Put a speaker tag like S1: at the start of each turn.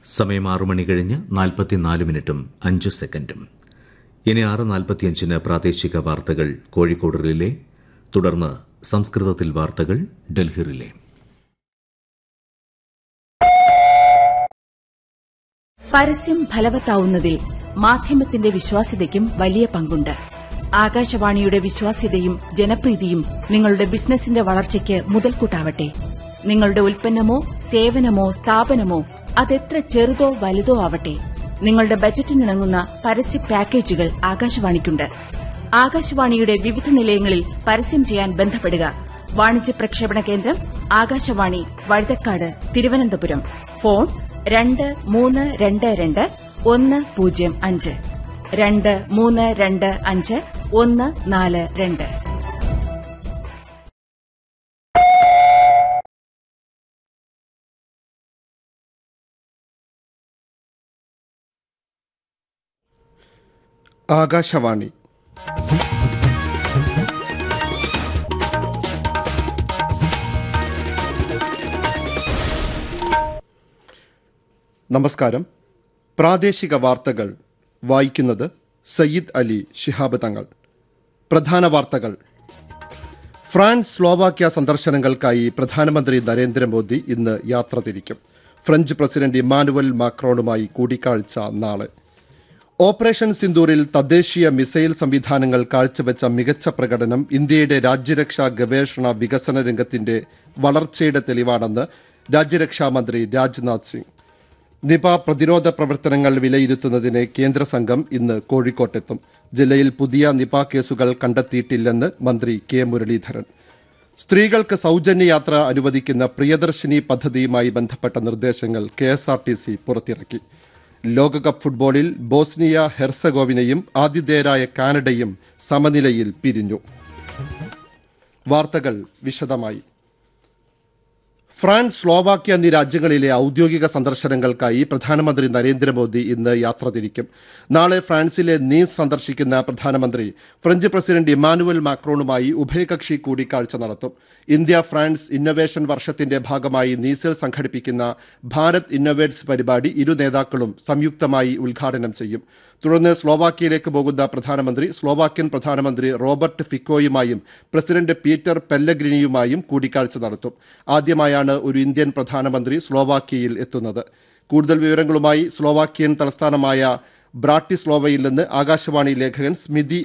S1: സമയം ആറു മണി കഴിഞ്ഞ് നാൽപ്പത്തിനാല് മിനിറ്റും അഞ്ച് സെക്കൻഡും ഇനി ആറ് നാൽപ്പത്തിയഞ്ചിന് പ്രാദേശിക വാർത്തകൾ കോഴിക്കോട് റിലേ തുടർന്ന് സംസ്കൃതത്തിൽ വാർത്തകൾ ഡൽഹി റിലേ
S2: പരസ്യം ഫലവത്താവുന്നതിൽ മാധ്യമത്തിന്റെ വിശ്വാസ്യതയ്ക്കും വലിയ പങ്കുണ്ട് ആകാശവാണിയുടെ വിശ്വാസ്യതയും ജനപ്രീതിയും നിങ്ങളുടെ ബിസിനസിന്റെ വളർച്ചയ്ക്ക് മുതൽക്കൂട്ടാവട്ടെ നിങ്ങളുടെ ഉൽപ്പന്നമോ സേവനമോ സ്ഥാപനമോ അതെത്ര ചെറുതോ വലുതോ ആവട്ടെ നിങ്ങളുടെ ബജറ്റിനിണങ്ങുന്ന പരസ്യ പാക്കേജുകൾ ആകാശവാണിക്കുണ്ട് ആകാശവാണിയുടെ വിവിധ നിലയങ്ങളിൽ പരസ്യം ചെയ്യാൻ ബന്ധപ്പെടുക വാണിജ്യ പ്രക്ഷേപണ കേന്ദ്രം ആകാശവാണി വഴുതക്കാട് തിരുവനന്തപുരം ഫോൺ രണ്ട് മൂന്ന് രണ്ട് രണ്ട് ഒന്ന് പൂജ്യം അഞ്ച് രണ്ട് മൂന്ന് രണ്ട് അഞ്ച് ഒന്ന് നാല് രണ്ട്
S3: ആകാശവാണി നമസ്കാരം പ്രാദേശിക വാർത്തകൾ വായിക്കുന്നത് സയ്യിദ് അലി ശിഹാബ് തങ്ങൾ പ്രധാന വാർത്തകൾ ഫ്രാൻസ് സ്ലോവാക്യ സന്ദർശനങ്ങൾക്കായി പ്രധാനമന്ത്രി നരേന്ദ്രമോദി ഇന്ന് യാത്ര തിരിക്കും ഫ്രഞ്ച് പ്രസിഡന്റ് ഇമാനുവൽ മാക്രോണുമായി കൂടിക്കാഴ്ച നാളെ ഓപ്പറേഷൻ സിന്ദൂറിൽ തദ്ദേശീയ മിസൈൽ സംവിധാനങ്ങൾ കാഴ്ചവെച്ച മികച്ച പ്രകടനം ഇന്ത്യയുടെ രാജ്യരക്ഷാ ഗവേഷണ വികസന രംഗത്തിന്റെ വളർച്ചയുടെ തെളിവാണെന്ന് രാജ്യരക്ഷാ മന്ത്രി രാജ്നാഥ് സിംഗ് നിപ പ്രതിരോധ പ്രവർത്തനങ്ങൾ വിലയിരുത്തുന്നതിന് കേന്ദ്ര സംഘം ഇന്ന് കോഴിക്കോട്ടെത്തും ജില്ലയിൽ പുതിയ നിപ കേസുകൾ കണ്ടെത്തിയിട്ടില്ലെന്ന് മന്ത്രി കെ മുരളീധരൻ സ്ത്രീകൾക്ക് സൗജന്യ യാത്ര അനുവദിക്കുന്ന പ്രിയദർശിനി പദ്ധതിയുമായി ബന്ധപ്പെട്ട നിർദ്ദേശങ്ങൾ K S R T C പുറത്തിറക്കി ലോകകപ്പ് ഫുട്ബോളിൽ ബോസ്നിയ ഹെർസഗോവിനയും ആതിഥേയരായ കാനഡയും സമനിലയിൽ പിരിഞ്ഞു വാർത്തകൾ വിശദമായി ഫ്രാൻസ് സ്ലോവാക്യ എന്നീ രാജ്യങ്ങളിലെ ഔദ്യോഗിക സന്ദർശനങ്ങൾക്കായി പ്രധാനമന്ത്രി നരേന്ദ്രമോദി ഇന്ന് യാത്ര തിരിക്കും നാളെ ഫ്രാൻസിലെ നീസ് സന്ദർശിക്കുന്ന പ്രധാനമന്ത്രി ഫ്രഞ്ച് പ്രസിഡന്റ് ഇമാനുവൽ മാക്രോണുമായി ഉഭയകക്ഷി കൂടിക്കാഴ്ച നടത്തും ഇന്ത്യ ഫ്രാൻസ് ഇന്നൊവേഷൻ വർഷത്തിന്റെ ഭാഗമായി നീസിൽ സംഘടിപ്പിക്കുന്ന ഭാരത് ഇന്നൊവേറ്റ്സ് പരിപാടി ഇരു നേതാക്കളും സംയുക്തമായി ഉദ്ഘാടനം ചെയ്യും തുടർന്ന് സ്ലോവാക്യയിലേക്ക് പോകുന്ന പ്രധാനമന്ത്രി സ്ലോവാക്യൻ പ്രധാനമന്ത്രി റോബർട്ട് ഫിക്കോയുമായും പ്രസിഡന്റ് പീറ്റർ പെല്ലഗ്രിനിയുമായും കൂടിക്കാഴ്ച നടത്തും ആദ്യമായാണ് ഒരു ഇന്ത്യൻ പ്രധാനമന്ത്രി സ്ലോവാക്യയിൽ എത്തുന്നത് കൂടുതൽ വിവരങ്ങളുമായി സ്ലോവാക്യൻ തലസ്ഥാനമായ ബ്രാട്ടിസ്ലോവയിൽ നിന്ന് ആകാശവാണി ലേഖകൻ സ്മിതി